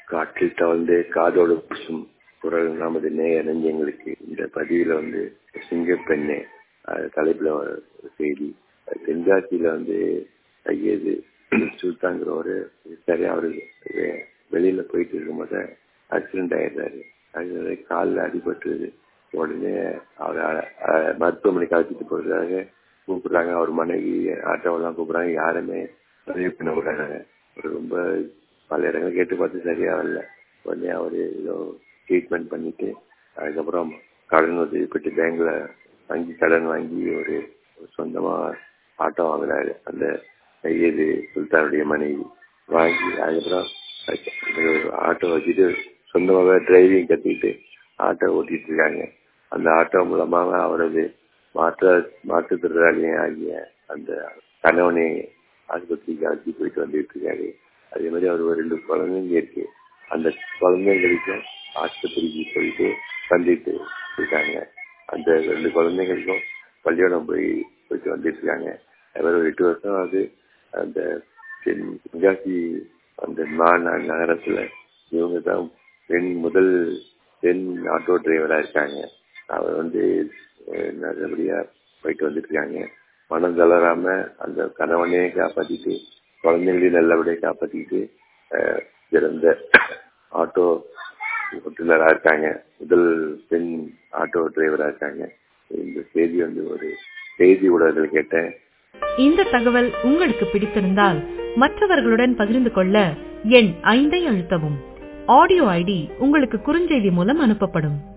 காற்றில் தவழ்ந்து காதோடு புசும் குரல் நமது நேய நெஞ்சங்களுக்கு இந்த பதிவுல வந்து சிங்கப்பெண்ணே அது தலைப்புல ஒரு செய்தி தென்காசியில வந்து ஐயது சுல்தாங்கிற ஒரு சரியா அவரு வெளியில போயிட்டு இருக்கும்போது ஆக்சிடென்ட் ஆயிடுறாரு அது காலில் அடிபட்டுருது உடனே அவர் மருத்துவமனைக்கு அழைச்சிட்டு போறதுக்காக கூப்பிடுறாங்க அவர் மனைவி ஆட்டோவெல்லாம் கூப்பிடுறாங்க யாருமே உதவி பண்ண விடுறாங்க ரொம்ப பல இடங்கள் கேட்டு பார்த்து சரியா வரல உடனே அவர் ஏதோ ட்ரீட்மெண்ட் பண்ணிட்டு அதுக்கப்புறம் கடன் உதவி பெற்று பேங்க்ல வாங்கி கடன் வாங்கி ஒரு சொந்தமா ஆட்டோ வாங்குறாரு அந்த ஐயது சுல்தானுடைய மனைவி வாங்கி அதுக்கப்புறம் ஆட்டோ வச்சுட்டு சொந்தமாக டிரைவிங் கற்றுக்கிட்டு ஆட்டோ ஓட்டிட்டு இருக்காங்க அந்த ஆட்டோ மூலமாக அவரது மாற்ற மாற்றுத்திறனாளியே ஆகிய அந்த கணவனை ஆஸ்பத்திரிக்கு அழைச்சி போயிட்டு வந்துட்டு இருக்காரு அதே மாதிரி அவர் ஒரு ரெண்டு குழந்தைங்க இருக்கு அந்த குழந்தைங்களுக்கும் ஆஸ்பத்திரிக்கு போயிட்டு வந்துட்டு இருக்காங்க அந்த ரெண்டு குழந்தைங்களுக்கும் பள்ளியோடம் போய் போயிட்டு வந்துட்டு இருக்காங்க அவர் ஒரு எட்டு வருஷம் அது அந்த தென்காசி அந்த நகரத்துல இவங்க தான் பெண் முதல் பெண் ஆட்டோ டிரைவரா இருக்காங்க அவர் வந்து நல்லபடியா போயிட்டு வந்துட்டு இருக்காங்க மனம் தளராம அந்த கணவனையே காப்பாத்திட்டு குழந்தைங்களையும் நல்லபடியா காப்பாத்திட்டு சிறந்த ஆட்டோ ஓட்டுநரா இருக்காங்க முதல் பெண் ஆட்டோ டிரைவரா இருக்காங்க இந்த செய்தி வந்து ஒரு செய்தி ஊடகத்தில் கேட்டேன் இந்த தகவல் உங்களுக்கு பிடித்திருந்தால் மற்றவர்களுடன் பகிர்ந்து கொள்ள எண் ஐந்தை அழுத்தவும் ஆடியோ ஐடி உங்களுக்கு குறுஞ்செய்தி மூலம் அனுப்பப்படும்